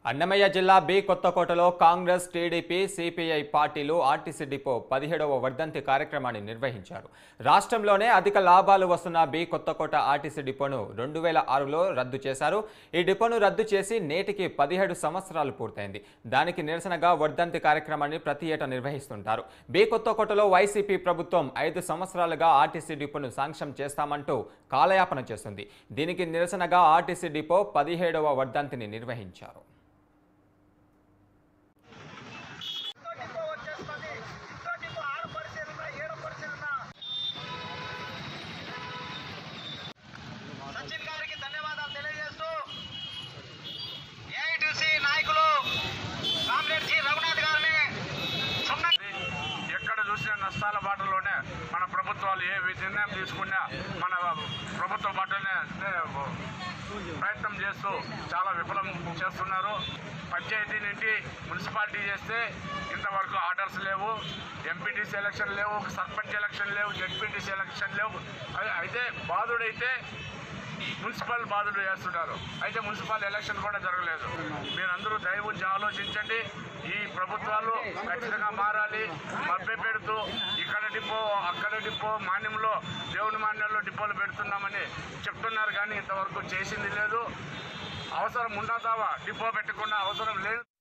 అన్నమయ్య జిల్లా బి కొత్తకోటలో Congress TDP CPI పార్టీలు ఆర్టీసీ డిపో పదిహేడవ వర్ధంతి కార్యక్రమాన్ని నిర్వహించారు రాష్ట్రంలోనే అధిక లాభాలు వస్తున్న బి కొత్తకోట ఆర్టీసీ డిపోను రెండు వేల ఆరులో రద్దు చేశారు ఈ డిపోను రద్దు చేసి నేటికి పదిహేడు సంవత్సరాలు పూర్తయింది దానికి నిరసనగా వర్ధంతి కార్యక్రమాన్ని ప్రతి ఏటా నిర్వహిస్తుంటారు బి కొత్తకోటలో వైసీపీ ప్రభుత్వం ఐదు సంవత్సరాలుగా ఆర్టీసీ డిపోను సాంక్షన్ చేస్తామంటూ కాలయాపన చేస్తుంది దీనికి నిరసనగా ఆర్టీసీ డిపో పదిహేడవ వర్ధంతిని నిర్వహించారు ఇంకో వచ్చేస్తుంది ఇంకోటి ఇంకో ఆరు పరిశీలన ఏడు పరిశీలన సచిన్ గారికి ధన్యవాదాలు తెలియజేస్తూ ఏఐటిసి నాయకులు కామ్రేడ్ జి రఘునాథ్ గారిని సున్నా ఎక్కడ చూసిన నష్టాల బాటలోనే మన ప్రభుత్వాలు ఏ నిర్ణయం తీసుకున్నా మన ప్రభుత్వ బాటలోనే ప్రయత్నం చేస్తూ చాలా విఫలం చేస్తున్నారు పంచాయతీ నుండి మున్సిపాలిటీ చేస్తే ఇంతవరకు ఆర్డర్స్ లేవు ఎంపీటీసీ ఎలక్షన్ లేవు సర్పంచ్ ఎలక్షన్ లేవు జడ్పీటీసీ ఎలక్షన్ లేవు అయి- అయితే బాధుడైతే మున్సిపల్ బాధలు చేస్తున్నారు అయితే మున్సిపల్ ఎలక్షన్ కూడా జరగలేదు మీరందరూ దయ ఉంచి ఆలోచించండి ఈ ప్రభుత్వాలు ఖచ్చితంగా మారాలి మభ్య పెడుతూ ఇక్కడ డిపో అక్కడ డిపో మాన్యంలో దేవుని మాన్యంలో డిపోలు పెడుతున్నామని చెప్తున్నారు కానీ ఇంతవరకు చేసింది లేదు అవసరం ఉన్నదావా డిపో పెట్టకుండా అవసరం లేదు